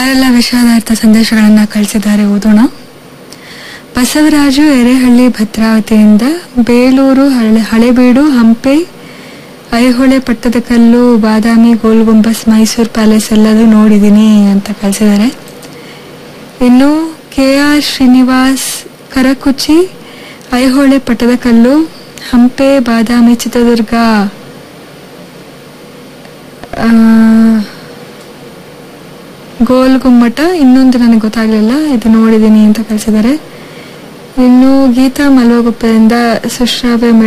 ಯಾರೆಲ್ಲ ವಿಷಾದಾರ್ಥ ಸಂದೇಶಗಳನ್ನ ಕಳಿಸಿದ್ದಾರೆ ಓದೋಣ ಬಸವರಾಜು ಎರೆಹಳ್ಳಿ ಭದ್ರಾವತಿಯಿಂದ ಬೇಲೂರು ಹಳೆ ಹಳೆಬೀಡು ಹಂಪೆ ಐಹೊಳೆ ಪಟ್ಟದಕಲ್ಲು ಬಾದಾಮಿ ಗೋಲ್ ಗುಂಬಸ್ ಮೈಸೂರು ಪ್ಯಾಲೇಸ್ ಎಲ್ಲದೂ ನೋಡಿದ್ದೀನಿ ಅಂತ ಕಳಿಸಿದ್ದಾರೆ ಇನ್ನು ಕೆ ಆರ್ ಶ್ರೀನಿವಾಸ್ ಕರಕುಚಿ ಐಹೊಳೆ ಪಟ್ಟದಕಲ್ಲು ಹಂಪೆ ಬಾದಾಮಿ ಚಿತ್ರದುರ್ಗ ಆ, ಗೋಲ್ ಗುಮ್ಮಟ ಇನ್ನೊಂದು ನನಗೆ ಗೊತ್ತಾಗ್ಲಿಲ್ಲ ಇದು ನೋಡಿದ್ದೀನಿ ಅಂತ ಕಳಿಸಿದ್ದಾರೆ ಇನ್ನು ಗೀತಾ ಮಲ್ವಗುಪ್ಪದಿಂದ ಸುಶ್ರಾವ್ಯ